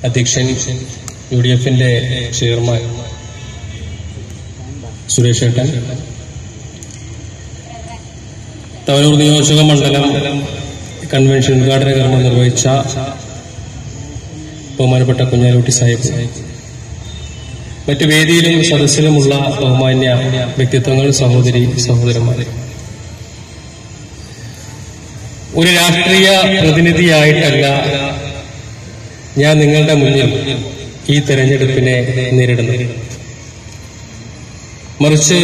അധ്യക്ഷൻ U D എഫിന്റെ chairman Suresh ഏട്ടൻ തവനൂർ നിയോജക മണ്ഡലം കൺവെൻഷൻ ഉദ്ഘാടന കർമ്മം നിർവഹിച്ച ബഹുമാനപ്പെട്ട കുഞ്ഞാലുട്ടി സാഹിബ് മറ്റു വേദിയിലും സദസ്സിലുമുള്ള ബഹുമാന്യ വ്യക്തിത്വങ്ങൾ സഹോദരി സഹോദരന്മാരെ ഒരു രാഷ്ട്രീയ പ്രതിനിധിയായിട്ടല്ല ഞാൻ നിങ്ങളുടെ മുന്നിൽ ഈ തെരഞ്ഞെടുപ്പിനെ നേരിടുന്നത് മറിച്ച്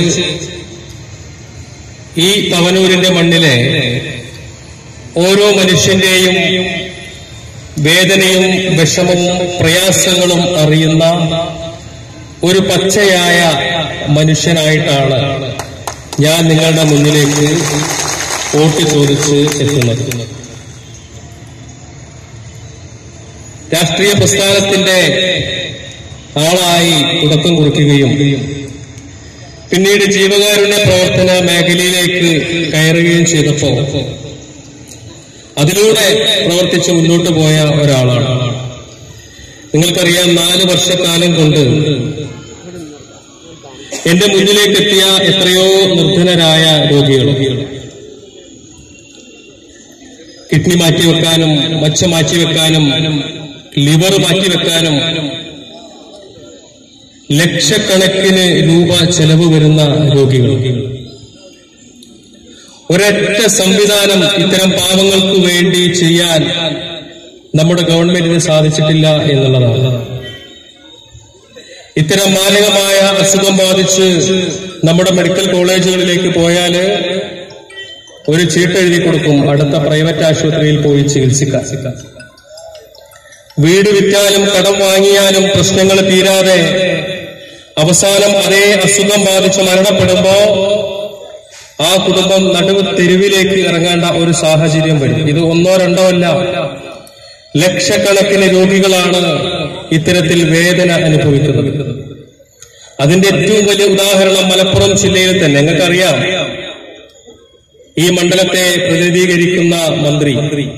ഈ തവനൂരിന്റെ മണ്ണിലെ ഓരോ മനുഷ്യന്റെയും വേദനയും വിഷമവും പ്രയാസങ്ങളും അറിയുന്ന ഒരു പച്ചയായ മനുഷ്യനായിട്ടാണ് ഞാൻ നിങ്ങളുടെ മുന്നിലേക്ക് വോട്ട് ചോദിച്ച് എത്തുന്നത് രാഷ്ട്രീയ പ്രസ്ഥാനത്തിന്റെ ആളായി തുടക്കം കുറിക്കുകയും പിന്നീട് ജീവകാരുണ്യ പ്രവർത്തന മേഖലയിലേക്ക് കയറുകയും ചെയ്തപ്പോ അതിലൂടെ പ്രവർത്തിച്ച് മുന്നോട്ട് പോയ ഒരാളാണ് നിങ്ങൾക്കറിയാം നാല് വർഷക്കാലം കൊണ്ട് എന്റെ മുന്നിലേക്ക് എത്തിയ എത്രയോ നിർധനരായ രോഗികൾ കിഡ്നി മാറ്റിവെക്കാനും മച്ച മാറ്റിവെക്കാനും ലിവർ മാറ്റിവെക്കാനും ലക്ഷക്കണക്കിന് രൂപ ചെലവ് വരുന്ന രോഗികൾ ഒരൊറ്റ സംവിധാനം ഇത്തരം പാവങ്ങൾക്ക് വേണ്ടി ചെയ്യാൻ നമ്മുടെ ഗവൺമെന്റിന് സാധിച്ചിട്ടില്ല എന്നുള്ളതാണ് ഇത്തരം മാരകമായ അസുഖം ബാധിച്ച് നമ്മുടെ മെഡിക്കൽ കോളേജുകളിലേക്ക് പോയാല് ഒരു ചീട്ടെഴുതി കൊടുക്കും അടുത്ത പ്രൈവറ്റ് ആശുപത്രിയിൽ പോയി ചികിത്സിക്കാൻ വീട് വിറ്റാലും കടം വാങ്ങിയാലും പ്രശ്നങ്ങൾ തീരാതെ അവസാനം അതേ അസുഖം ബാധിച്ച് മരണപ്പെടുമ്പോ ആ കുടുംബം നടുവ് തെരുവിലേക്ക് ഇറങ്ങേണ്ട ഒരു സാഹചര്യം വരും ഇത് ഒന്നോ രണ്ടോ അല്ല ലക്ഷക്കണക്കിന് രോഗികളാണ് ഇത്തരത്തിൽ വേദന അനുഭവിക്കുന്നത് അതിന്റെ ഏറ്റവും വലിയ ഉദാഹരണം മലപ്പുറം ജില്ലയിൽ തന്നെ നിങ്ങൾക്കറിയാം ഈ മണ്ഡലത്തെ പ്രതിനിധീകരിക്കുന്ന മന്ത്രി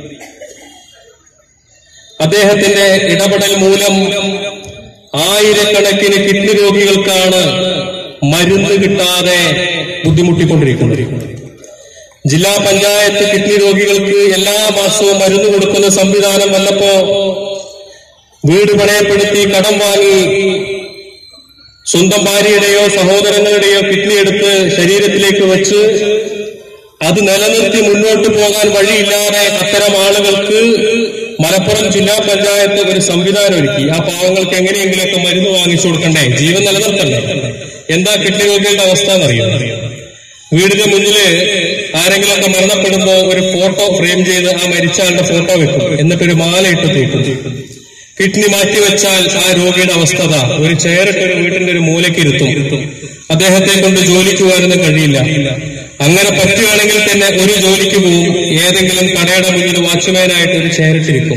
അദ്ദേഹത്തിന്റെ ഇടപെടൽ മൂലം ആയിരക്കണക്കിന് കിഡ്നി രോഗികൾക്കാണ് മരുന്ന് കിട്ടാതെ ബുദ്ധിമുട്ടിക്കൊണ്ടിരിക്കുന്നത് ജില്ലാ പഞ്ചായത്ത് കിഡ്നി രോഗികൾക്ക് എല്ലാ മാസവും മരുന്ന് കൊടുക്കുന്ന സംവിധാനം വന്നപ്പോ വീട് പണയപ്പെടുത്തി കടം വാങ്ങി സ്വന്തം ഭാര്യയുടെയോ സഹോദരങ്ങളുടെയോ കിഡ്നി എടുത്ത് ശരീരത്തിലേക്ക് വെച്ച് അത് നിലനിർത്തി മുന്നോട്ട് പോകാൻ വഴിയില്ലാതെ അത്തരം ആളുകൾക്ക് മലപ്പുറം ജില്ലാ പഞ്ചായത്ത് ഒരു സംവിധാനം ഒരുക്കി ആ പാവങ്ങൾക്ക് എങ്ങനെയെങ്കിലുമൊക്കെ മരുന്ന് വാങ്ങിച്ചു കൊടുക്കണ്ടേ ജീവൻ നിലനിർത്തണ്ടേ എന്താ കിഡ്നി രോഗികളുടെ അവസ്ഥ എന്നറിയാം വീടിന്റെ മുന്നില് ആരെങ്കിലുമൊക്കെ മരണപ്പെടുമ്പോ ഒരു ഫോട്ടോ ഫ്രെയിം ചെയ്ത് ആ മരിച്ച ആളുടെ ഫോട്ടോ വെക്കും എന്നിട്ടൊരു മാല ഇട്ട് തൂക്കും കിഡ്നി മാറ്റിവെച്ചാൽ ആ രോഗിയുടെ അവസ്ഥത ഒരു ചെയറിട്ട് ഒരു വീട്ടിന്റെ ഒരു മൂലയ്ക്ക് ഇരുത്തും അദ്ദേഹത്തെ കൊണ്ട് ജോലിക്ക് പോകാനൊന്നും കഴിയില്ല അങ്ങനെ പറ്റുകയാണെങ്കിൽ തന്നെ ഒരു ജോലിക്ക് പോവും ഏതെങ്കിലും കടയുടെ മുന്നിൽ വാച്ച്മാനായിട്ട് ഒരു ചെയറിട്ടിരിക്കും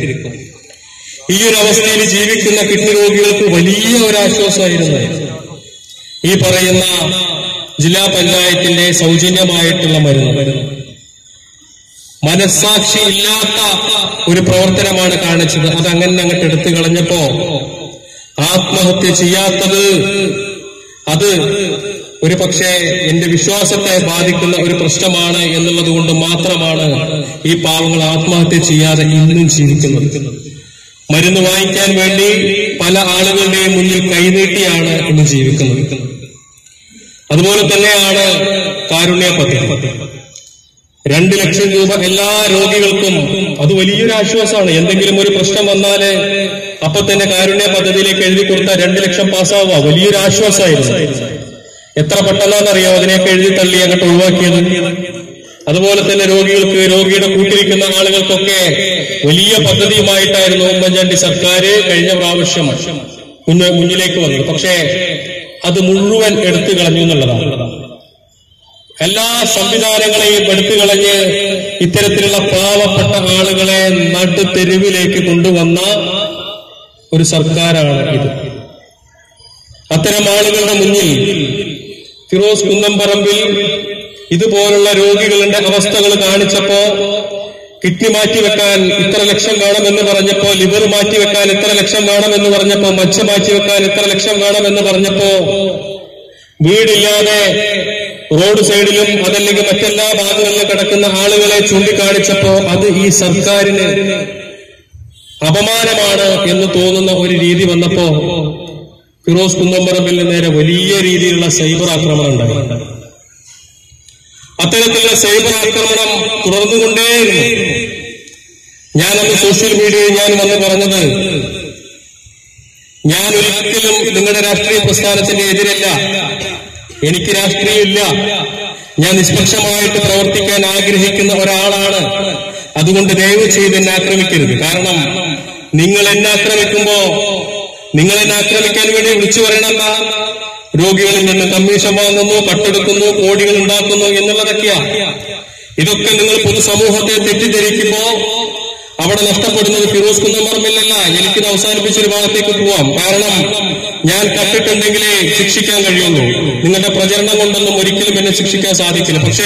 ഈ ഒരു അവസ്ഥയിൽ ജീവിക്കുന്ന കിഡ്നി രോഗികൾക്ക് വലിയ ഒരു ആശ്വാസമായിരുന്നു ഈ പറയുന്ന ജില്ലാ പഞ്ചായത്തിന്റെ സൗജന്യമായിട്ടുള്ള മരുന്ന് മനസ്സാക്ഷി ഇല്ലാത്ത ഒരു പ്രവർത്തനമാണ് കാണിച്ചത് അത് അങ്ങനെ അങ്ങോട്ട് എടുത്തു കളഞ്ഞപ്പോ ആത്മഹത്യ ചെയ്യാത്തത് അത് ഒരു പക്ഷേ എന്റെ വിശ്വാസത്തെ ബാധിക്കുന്ന ഒരു പ്രശ്നമാണ് എന്നുള്ളത് കൊണ്ട് മാത്രമാണ് ഈ പാവങ്ങൾ ആത്മഹത്യ ചെയ്യാതെ ഇന്നും ജീവിക്കുന്നത് മരുന്ന് വാങ്ങിക്കാൻ വേണ്ടി പല ആളുകളുടെയും മുന്നിൽ കൈനീട്ടിയാണ് ഇന്ന് ജീവിക്കുന്നത് അതുപോലെ തന്നെയാണ് കാരുണ്യ പദ്ധതി രണ്ട് ലക്ഷം രൂപ എല്ലാ രോഗികൾക്കും അത് വലിയൊരു ആശ്വാസമാണ് എന്തെങ്കിലും ഒരു പ്രശ്നം വന്നാല് അപ്പൊ തന്നെ കാരുണ്യ പദ്ധതിയിലേക്ക് എഴുതി കൊടുത്താൽ രണ്ട് ലക്ഷം പാസ്സാവുക വലിയൊരു ആശ്വാസമായിരുന്നു എത്ര പെട്ടെന്നാണെന്നറിയാം അതിനെയൊക്കെ എഴുതി തള്ളി അങ്ങോട്ട് ഒഴിവാക്കിയത് അതുപോലെ തന്നെ രോഗികൾക്ക് രോഗിയുടെ കൂട്ടിരിക്കുന്ന ആളുകൾക്കൊക്കെ വലിയ പദ്ധതിയുമായിട്ടായിരുന്നു ഉമ്മൻചാണ്ടി സർക്കാർ കഴിഞ്ഞ പ്രാവശ്യം മുന്ന മുന്നിലേക്ക് വന്നത് പക്ഷേ അത് മുഴുവൻ എടുത്തു കളഞ്ഞു എന്നുള്ളതാണ് എല്ലാ സംവിധാനങ്ങളെയും എടുത്തു കളഞ്ഞ് ഇത്തരത്തിലുള്ള പാവപ്പെട്ട ആളുകളെ നട്ടു തെരുവിലേക്ക് കൊണ്ടുവന്ന ഒരു സർക്കാരാണ് ഇത് അത്തരം ആളുകളുടെ മുന്നിൽ ഫിറോസ് കുന്നംപറമ്പിൽ ഇതുപോലുള്ള രോഗികളുടെ അവസ്ഥകൾ കാണിച്ചപ്പോ കിഡ്നി മാറ്റിവെക്കാൻ ഇത്ര ലക്ഷം വേണമെന്ന് പറഞ്ഞപ്പോ ലിവർ മാറ്റിവെക്കാൻ ഇത്ര ലക്ഷം വേണമെന്ന് പറഞ്ഞപ്പോ മച്ച മാറ്റിവെക്കാൻ ഇത്ര ലക്ഷം വേണമെന്ന് പറഞ്ഞപ്പോ വീടില്ലാതെ റോഡ് സൈഡിലും അതല്ലെങ്കിൽ മറ്റെല്ലാ ഭാഗങ്ങളിലും കിടക്കുന്ന ആളുകളെ ചൂണ്ടിക്കാണിച്ചപ്പോ അത് ഈ സർക്കാരിന് അപമാനമാണ് എന്ന് തോന്നുന്ന ഒരു രീതി വന്നപ്പോ ഫിറോസ് കുന്നമ്പറമ്പിന് നേരെ വലിയ രീതിയിലുള്ള സൈബർ ആക്രമണം ഉണ്ടായി അത്തരത്തിലുള്ള സൈബർ ആക്രമണം തുടർന്നുകൊണ്ടേയിരുന്നു ഞാനന്ന് സോഷ്യൽ മീഡിയയിൽ ഞാൻ വന്ന് പറഞ്ഞത് ഞാൻ ഒരിക്കലും നിങ്ങളുടെ രാഷ്ട്രീയ പ്രസ്ഥാനത്തിന്റെ എതിരല്ല എനിക്ക് രാഷ്ട്രീയമില്ല ഞാൻ നിഷ്പക്ഷമായിട്ട് പ്രവർത്തിക്കാൻ ആഗ്രഹിക്കുന്ന ഒരാളാണ് അതുകൊണ്ട് ദയവ് ചെയ്ത് എന്നെ ആക്രമിക്കരുത് കാരണം നിങ്ങൾ എന്നെ ആക്രമിക്കുമ്പോ നിങ്ങൾ എന്നെ ആക്രമിക്കാൻ വേണ്ടി വിളിച്ചു പറയണം രോഗികളിൽ നിന്ന് കമ്മീഷൻ വാങ്ങുന്നു കട്ടെടുക്കുന്നു കോടികൾ ഉണ്ടാക്കുന്നു എന്നുള്ളതൊക്കെയാ ഇതൊക്കെ നിങ്ങൾ പൊതുസമൂഹത്തെ തെറ്റിദ്ധരിക്കുമ്പോ അവിടെ നഷ്ടപ്പെടുന്നത് ഫിറോസ് കുന്നമർമില്ലല്ല എനിക്കിത് അവസാനിപ്പിച്ചൊരു ഭാഗത്തേക്ക് പോവാം കാരണം ഞാൻ കട്ടിട്ടുണ്ടെങ്കിലേ ശിക്ഷിക്കാൻ കഴിയുള്ളൂ നിങ്ങളുടെ പ്രചരണം കൊണ്ടൊന്നും ഒരിക്കലും എന്നെ ശിക്ഷിക്കാൻ സാധിക്കില്ല പക്ഷേ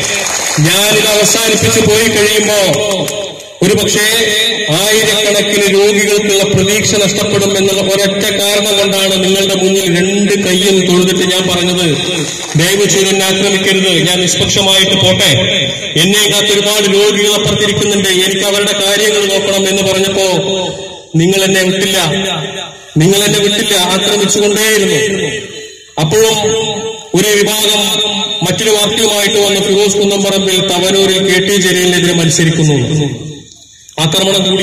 ഞാനിത് അവസാനിപ്പിച്ച് പോയി കഴിയുമ്പോ ഒരു പക്ഷേ ആയിരക്കണക്കിന് രോഗികൾക്കുള്ള പ്രതീക്ഷ നഷ്ടപ്പെടും എന്നുള്ള ഒരൊറ്റ കാരണം കൊണ്ടാണ് നിങ്ങളുടെ മുന്നിൽ രണ്ട് കയ്യും തൊഴുതിട്ട് ഞാൻ പറഞ്ഞത് ദയവ് ചെയ്ത് എന്നെ ആക്രമിക്കരുത് ഞാൻ നിഷ്പക്ഷമായിട്ട് പോട്ടെ എന്നെ കാത്ത് ഒരുപാട് രോഗികൾ അപ്പുറത്തിരിക്കുന്നുണ്ട് എനിക്ക് അവരുടെ കാര്യങ്ങൾ നോക്കണം എന്ന് പറഞ്ഞപ്പോ നിങ്ങൾ എന്നെ വിട്ടില്ല നിങ്ങൾ എന്നെ വിട്ടില്ല ആക്രമിച്ചുകൊണ്ടേയിരുന്നു അപ്പോഴും ഒരു വിഭാഗം മറ്റൊരു പാർട്ടിയുമായിട്ട് വന്ന് ഫിറോസ് കുന്നംപറമ്പിൽ തവനൂരിൽ കെ ടി ജലീലിനെതിരെ മത്സരിക്കുന്നു ആക്രമണം കൂടി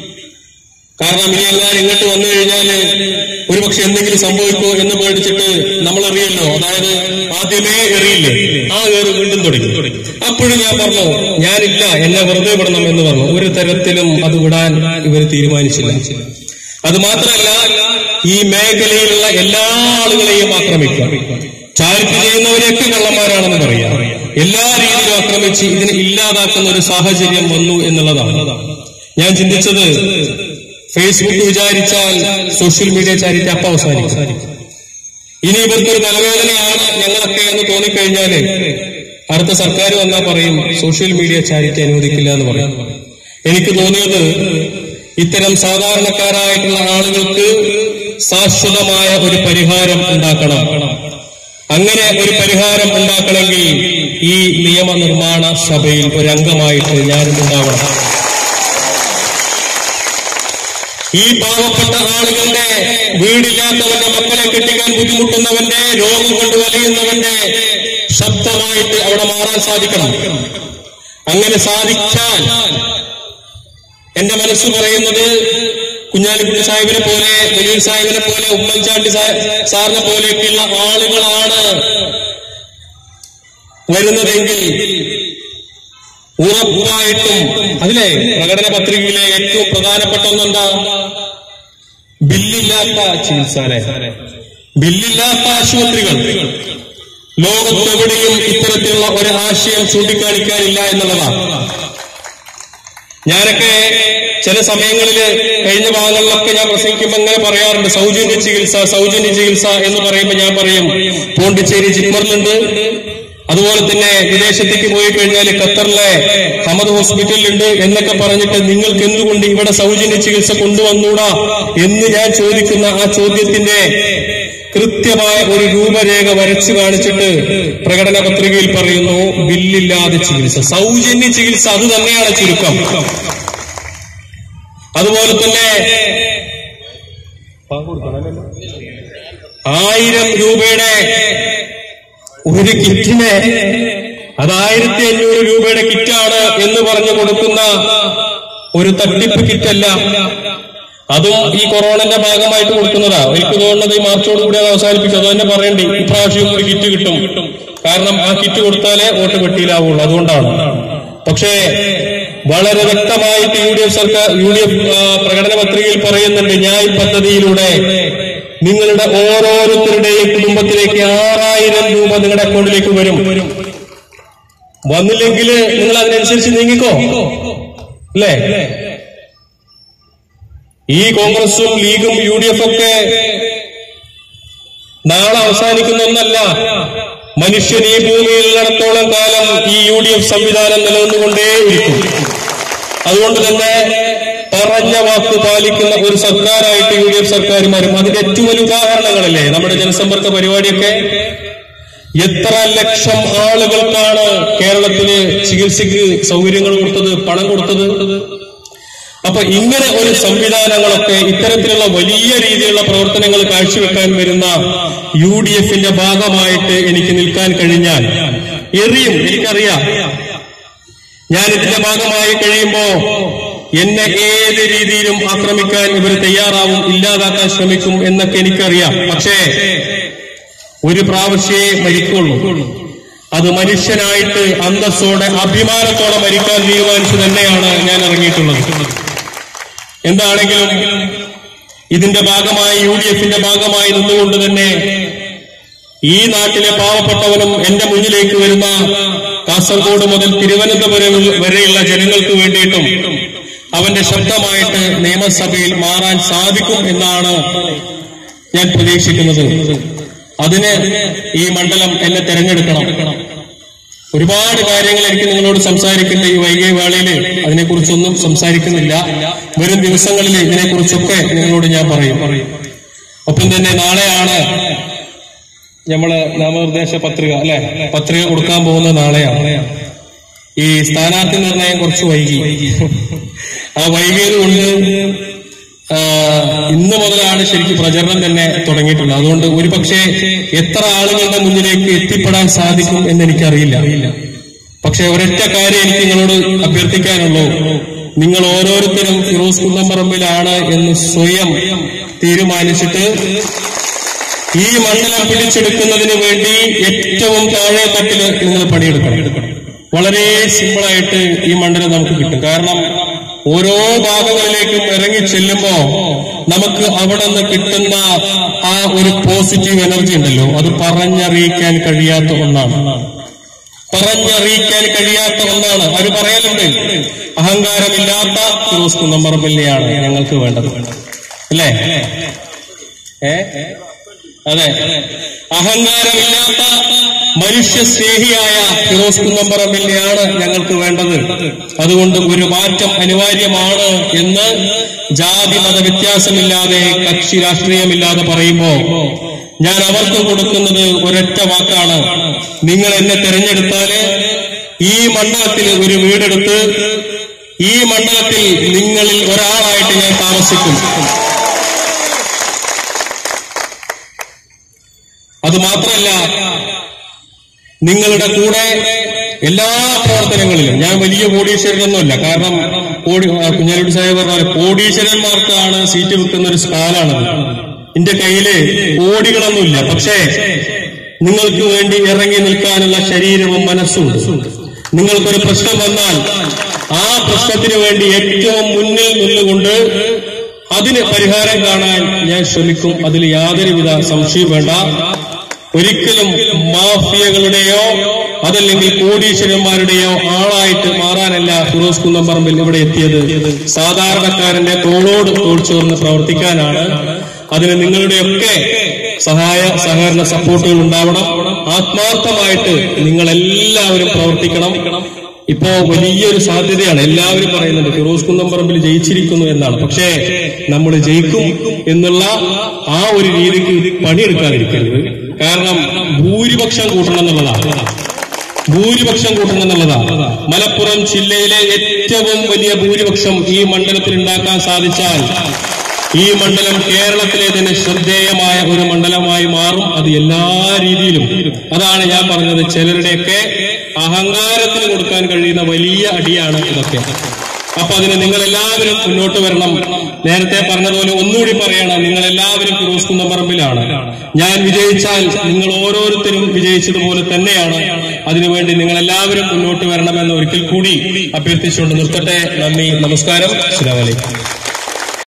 കാരണം ഇനി എങ്ങാനും ഇങ്ങോട്ട് വന്നു കഴിഞ്ഞാല് ഒരുപക്ഷെ എന്തെങ്കിലും സംഭവിക്കോ എന്ന് പേടിച്ചിട്ട് നമ്മൾ അറിയല്ലോ അതായത് ആദ്യമേ എറിയില്ലേ ആ ഏറ് വീണ്ടും തുടങ്ങി അപ്പോഴും ഞാൻ പറഞ്ഞു ഞാനില്ല എന്നെ വെറുതെ വിടണം എന്ന് പറഞ്ഞു ഒരു തരത്തിലും അത് വിടാൻ ഇവർ തീരുമാനിച്ചില്ല അത് മാത്രമല്ല ഈ മേഖലയിലുള്ള എല്ലാ ആളുകളെയും ആക്രമിക്കുക ചാരിറ്റി ചെയ്യുന്നവരെയൊക്കെ കള്ളന്മാരാണെന്ന് പറയാം എല്ലാ രീതിയിലും ആക്രമിച്ച് ഇതിനെ ഇല്ലാതാക്കുന്ന ഒരു സാഹചര്യം വന്നു എന്നുള്ളതാണ് ഞാൻ ചിന്തിച്ചത് ഫേസ്ബുക്ക് വിചാരിച്ചാൽ സോഷ്യൽ മീഡിയ ചാരിറ്റി അപ്പം അവസാനിക്കും ഇനി ഇവർക്കൊരു തലവേദനയാണ് ഞങ്ങളൊക്കെ എന്ന് തോന്നിക്കഴിഞ്ഞാല് അടുത്ത സർക്കാർ വന്നാൽ പറയും സോഷ്യൽ മീഡിയ ചാരിറ്റി അനുവദിക്കില്ല എന്ന് പറയും എനിക്ക് തോന്നിയത് ഇത്തരം സാധാരണക്കാരായിട്ടുള്ള ആളുകൾക്ക് ശാശ്വതമായ ഒരു പരിഹാരം ഉണ്ടാക്കണം അങ്ങനെ ഒരു പരിഹാരം ഉണ്ടാക്കണമെങ്കിൽ ഈ നിയമനിർമ്മാണ സഭയിൽ ഒരു അംഗമായിട്ട് ഞാനും ഉണ്ടാവണം ഈ പാവപ്പെട്ട ആളുകളുടെ വീടില്ലാത്തവന്റെ മക്കളെ കെട്ടിക്കാൻ ബുദ്ധിമുട്ടുന്നവന്റെ രോഗം കൊണ്ട് വലയുന്നവന്റെ ശബ്ദമായിട്ട് അവിടെ മാറാൻ സാധിക്കണം അങ്ങനെ സാധിച്ചാൽ എന്റെ മനസ്സ് പറയുന്നത് കുഞ്ഞാലിക്കുട്ടി സാഹിബിനെ പോലെ ദലീൽ സാഹിബിനെ പോലെ ഉമ്മൻചാണ്ടി സാ- സാറിനെ പോലെയൊക്കെയുള്ള ആളുകളാണ് വരുന്നതെങ്കിൽ ഉറപ്പായിട്ടും അതിലെ പ്രകടന പത്രികയിലെ ഏറ്റവും പ്രധാനപ്പെട്ട ഒന്നെന്താ ബില്ലില്ലാത്ത ചികിത്സാലയം ബില്ലില്ലാത്ത ആശുപത്രികൾ ലോകത്തെവിടെയും ഇത്തരത്തിലുള്ള ഒരു ആശയം ചൂണ്ടിക്കാണിക്കാനില്ല എന്നുള്ളതാണ് ഞാനൊക്കെ ചില സമയങ്ങളിൽ കഴിഞ്ഞ ഭാഗങ്ങളിലൊക്കെ ഞാൻ പ്രസംഗിക്കുമ്പോൾ ഇങ്ങനെ പറയാറുണ്ട് സൗജന്യ ചികിത്സ സൗജന്യ ചികിത്സ എന്ന് പറയുമ്പോൾ ഞാൻ പറയും പോണ്ടിച്ചേരി ജിപ്മറിലുണ്ട് അതുപോലെ തന്നെ വിദേശത്തേക്ക് പോയി കഴിഞ്ഞാൽ ഖത്തറിലെ ഹമദ് ഹോസ്പിറ്റലിലുണ്ട് എന്നൊക്കെ പറഞ്ഞിട്ട് നിങ്ങൾക്ക് എന്തുകൊണ്ട് ഇവിടെ സൗജന്യ ചികിത്സ കൊണ്ടുവന്നൂടാ എന്ന് ഞാൻ ചോദിക്കുന്ന ആ ചോദ്യത്തിന്റെ കൃത്യമായ ഒരു രൂപരേഖ വരച്ചു കാണിച്ചിട്ട് പ്രകടന പത്രികയിൽ പറയുന്നു ബില്ലില്ലാതെ ചികിത്സ സൗജന്യ ചികിത്സ അത് തന്നെയാണ് ചുരുക്കം അതുപോലെ തന്നെ ആയിരം രൂപയുടെ ഒരു കിറ്റിന് അത് ആയിരത്തി അഞ്ഞൂറ് രൂപയുടെ കിറ്റാണ് എന്ന് പറഞ്ഞു കൊടുക്കുന്ന ഒരു തട്ടിപ്പ് കിറ്റല്ല അതും ഈ കൊറോണന്റെ ഭാഗമായിട്ട് കൊടുക്കുന്നതാ എനിക്ക് തോന്നുന്നത് ഈ മാർച്ചോട് കൂടി അത് അവസാനിപ്പിക്കും അത് തന്നെ പറയണ്ടേ ഇപ്രാവശ്യം കൂടി കിറ്റ് കിട്ടും കാരണം ആ കിറ്റ് കൊടുത്താലേ വോട്ട് വെട്ടിയിലാവുള്ളൂ അതുകൊണ്ടാണ് പക്ഷേ വളരെ വ്യക്തമായിട്ട് യു ഡി എഫ് സർക്കാർ യു ഡി എഫ് പ്രകടന പത്രികയിൽ പറയുന്നുണ്ട് ന്യായ് പദ്ധതിയിലൂടെ നിങ്ങളുടെ ഓരോരുത്തരുടെയും കുടുംബത്തിലേക്ക് ആറായിരം രൂപ നിങ്ങളുടെ അക്കൗണ്ടിലേക്ക് വരും വന്നില്ലെങ്കിൽ നിങ്ങൾ അതിനനുസരിച്ച് നീങ്ങിക്കോ അല്ലേ ഈ കോൺഗ്രസും ലീഗും യു ഡി എഫ് ഒക്കെ നാളെ അവസാനിക്കുന്ന ഒന്നല്ല മനുഷ്യൻ ഈ ഭൂമിയിൽ നടത്തോളം കാലം ഈ യു ഡി എഫ് സംവിധാനം നിലനിന്നുകൊണ്ടേയിരിക്കും അതുകൊണ്ട് തന്നെ പറഞ്ഞ വാക്ക് പാലിക്കുന്ന ഒരു സർക്കാരായിട്ട് യു ഡി എഫ് സർക്കാരുമാരും അതിന്റെ ഏറ്റവും വലിയ ഉദാഹരണങ്ങളല്ലേ നമ്മുടെ ജനസമ്പർക്ക പരിപാടിയൊക്കെ എത്ര ലക്ഷം ആളുകൾക്കാണ് കേരളത്തില് ചികിത്സയ്ക്ക് സൗകര്യങ്ങൾ കൊടുത്തത് പണം കൊടുത്തത് അപ്പൊ ഇങ്ങനെ ഒരു സംവിധാനങ്ങളൊക്കെ ഇത്തരത്തിലുള്ള വലിയ രീതിയിലുള്ള പ്രവർത്തനങ്ങൾ കാഴ്ചവെക്കാൻ വരുന്ന യു ഡി എഫിന്റെ ഭാഗമായിട്ട് എനിക്ക് നിൽക്കാൻ കഴിഞ്ഞാൽ എറിയും എനിക്കറിയാം ഞാൻ ഇതിന്റെ ഭാഗമായി കഴിയുമ്പോ എന്നെ ഏത് രീതിയിലും ആക്രമിക്കാൻ ഇവർ തയ്യാറാവും ഇല്ലാതാക്കാൻ ശ്രമിക്കും എന്നൊക്കെ എനിക്കറിയാം പക്ഷേ ഒരു പ്രാവശ്യമേ മരിക്കുള്ളൂ അത് മനുഷ്യനായിട്ട് അന്തസ്സോടെ അഭിമാനത്തോടെ മരിക്കാൻ തീരുമാനിച്ചു തന്നെയാണ് ഞാൻ ഇറങ്ങിയിട്ടുള്ളത് എന്താണെങ്കിലും ഇതിന്റെ ഭാഗമായി യു ഡി എഫിന്റെ ഭാഗമായി നിന്നുകൊണ്ട് തന്നെ ഈ നാട്ടിലെ പാവപ്പെട്ടവനും എന്റെ മുന്നിലേക്ക് വരുന്ന കാസർഗോഡ് മുതൽ തിരുവനന്തപുരം വരെയുള്ള ജനങ്ങൾക്ക് വേണ്ടിയിട്ടും അവന്റെ ശബ്ദമായിട്ട് നിയമസഭയിൽ മാറാൻ സാധിക്കും എന്നാണ് ഞാൻ പ്രതീക്ഷിക്കുന്നത് അതിന് ഈ മണ്ഡലം എന്നെ തെരഞ്ഞെടുക്കണം ഒരുപാട് കാര്യങ്ങൾ എനിക്ക് നിങ്ങളോട് സംസാരിക്കുന്ന ഈ വൈകിയ വേളയിൽ അതിനെക്കുറിച്ചൊന്നും സംസാരിക്കുന്നില്ല വരും ദിവസങ്ങളിൽ ഇതിനെക്കുറിച്ചൊക്കെ നിങ്ങളോട് ഞാൻ പറയും ഒപ്പം തന്നെ നാളെയാണ് നമ്മള് നാമനിർദ്ദേശ പത്രിക അല്ലെ പത്രിക കൊടുക്കാൻ പോകുന്ന നാളെയാണ് ഈ സ്ഥാനാർത്ഥി നിർണയം കുറച്ച് വൈകി ആ വൈകിയത് കൊണ്ട് ആ, ഇന്ന് മുതലാണ് ശരിക്കും പ്രചരണം തന്നെ തുടങ്ങിയിട്ടുള്ളത് അതുകൊണ്ട് ഒരു പക്ഷേ എത്ര ആളുകളുടെ മുന്നിലേക്ക് എത്തിപ്പെടാൻ സാധിക്കും എന്ന് എനിക്കറിയില്ല പക്ഷെ ഒരൊറ്റ കാര്യം എനിക്ക് നിങ്ങളോട് അഭ്യർത്ഥിക്കാനുള്ളൂ നിങ്ങൾ ഓരോരുത്തരും ഫിറോസ് കുന്നംപറമ്പിലാണ് എന്ന് സ്വയം തീരുമാനിച്ചിട്ട് ഈ മണ്ഡലം പിടിച്ചെടുക്കുന്നതിന് വേണ്ടി ഏറ്റവും താഴെ തട്ടില് നിങ്ങൾ പണിയെടുക്കണം വളരെ സിമ്പിളായിട്ട് ഈ മണ്ഡലം നമുക്ക് കിട്ടും കാരണം ഓരോ ഭാഗങ്ങളിലേക്കും ഇറങ്ങി ചെല്ലുമ്പോ നമുക്ക് അവിടെ നിന്ന് കിട്ടുന്ന ആ ഒരു പോസിറ്റീവ് എനർജി ഉണ്ടല്ലോ അത് പറഞ്ഞറിയിക്കാൻ കഴിയാത്ത ഒന്നാണ് പറഞ്ഞറിയിക്കാൻ കഴിയാത്ത ഒന്നാണ് അവർ പറയലുണ്ട് അഹങ്കാരമില്ലാത്ത ഫിറോസ് കുന്നമ്പറമ്പലിനെയാണ് ഞങ്ങൾക്ക് വേണ്ടത് അല്ലേ ഏ അതെ അഹങ്കാരമില്ലാത്ത മനുഷ്യ സ്നേഹിയായ ഫിറോസ് കുന്നമ്പറമ്പിനെയാണ് ഞങ്ങൾക്ക് വേണ്ടത് അതുകൊണ്ട് ഒരു മാറ്റം അനിവാര്യമാണ് എന്ന് ജാതി മത വ്യത്യാസമില്ലാതെ കക്ഷി രാഷ്ട്രീയമില്ലാതെ പറയുമ്പോ ഞാൻ അവർക്ക് കൊടുക്കുന്നത് ഒരൊറ്റ വാക്കാണ് നിങ്ങൾ എന്നെ തെരഞ്ഞെടുത്താല് ഈ മണ്ഡലത്തിൽ ഒരു വീടെടുത്ത് ഈ മണ്ഡലത്തിൽ നിങ്ങളിൽ ഒരാളായിട്ട് ഞാൻ താമസിക്കും അത് മാത്രമല്ല നിങ്ങളുടെ കൂടെ എല്ലാ പ്രവർത്തനങ്ങളിലും ഞാൻ വലിയ കോടീശ്വരനൊന്നുമല്ല കാരണം കോടി ആ, കുഞ്ഞാലിക്കുട്ടി സാഹിബ് പറഞ്ഞ പോലെ കോടീശ്വരന്മാർക്കാണ് സീറ്റ് വെക്കുന്ന ഒരു സ്ഥലമാണത് എന്റെ കയ്യില് കോടികളൊന്നുമില്ല പക്ഷേ നിങ്ങൾക്ക് വേണ്ടി ഇറങ്ങി നിൽക്കാനുള്ള ശരീരവും മനസ്സും ഉണ്ട് നിങ്ങൾക്കൊരു പ്രശ്നം വന്നാൽ ആ പ്രശ്നത്തിന് വേണ്ടി ഏറ്റവും മുന്നിൽ നിന്നുകൊണ്ട് അതിന് പരിഹാരം കാണാൻ ഞാൻ ശ്രമിക്കും അതിൽ യാതൊരുവിധ സംശയവും വേണ്ട ഒരിക്കലും മാഫിയകളുടെയോ അതല്ലെങ്കിൽ കോടീശ്വരന്മാരുടെയോ ആളായിട്ട് മാറാനല്ല ഫിറോസ് കുന്നംപറമ്പിൽ ഇവിടെ എത്തിയത് സാധാരണക്കാരന്റെ തോളോട് തോൾ ചേർന്ന് പ്രവർത്തിക്കാനാണ് അതിന് നിങ്ങളുടെയൊക്കെ സഹായ സഹകരണ സപ്പോർട്ടുകൾ ഉണ്ടാവണം ആത്മാർത്ഥമായിട്ട് നിങ്ങൾ എല്ലാവരും പ്രവർത്തിക്കണം ഇപ്പോ വലിയൊരു സാധ്യതയാണ് എല്ലാവരും പറയുന്നുണ്ട് ഫിറോസ് കുന്നംപറമ്പിൽ ജയിച്ചിരിക്കുന്നു എന്നാണ് പക്ഷേ നമ്മൾ ജയിക്കും എന്നുള്ള ആ ഒരു രീതിക്ക് പണിയെടുക്കാതിരിക്കരുത് കാരണം ഭൂരിപക്ഷം കൂട്ടണം എന്നുള്ളതാണ് ഭൂരിപക്ഷം കൂട്ടണം എന്നുള്ളതാണ് മലപ്പുറം ജില്ലയിലെ ഏറ്റവും വലിയ ഭൂരിപക്ഷം ഈ മണ്ഡലത്തിൽ ഉണ്ടാക്കാൻ സാധിച്ചാൽ ഈ മണ്ഡലം കേരളത്തിലെ തന്നെ ശ്രദ്ധേയമായ ഒരു മണ്ഡലമായി മാറും അത് എല്ലാ രീതിയിലും അതാണ് ഞാൻ പറഞ്ഞത് ചിലരുടെയൊക്കെ അഹങ്കാരത്തിന് കൊടുക്കാൻ കഴിയുന്ന വലിയ അടിയാണ് ഇതൊക്കെ അപ്പൊ അതിന് നിങ്ങൾ എല്ലാവരും മുന്നോട്ട് വരണം നേരത്തെ പറഞ്ഞതുപോലെ ഒന്നുകൂടി പറയണം നിങ്ങൾ എല്ലാവരും ഫിറോസ് കുന്നമ്പറമ്പിലാണ് ഞാൻ വിജയിച്ചാൽ നിങ്ങൾ ഓരോരുത്തരും വിജയിച്ചതുപോലെ തന്നെയാണ് അതിനുവേണ്ടി നിങ്ങൾ എല്ലാവരും മുന്നോട്ട് വരണമെന്ന് ഒരിക്കൽ കൂടി അഭ്യർത്ഥിച്ചുകൊണ്ട് നിർത്തട്ടെ നന്ദി നമസ്കാരം അസ്സലാമു അലൈക്കും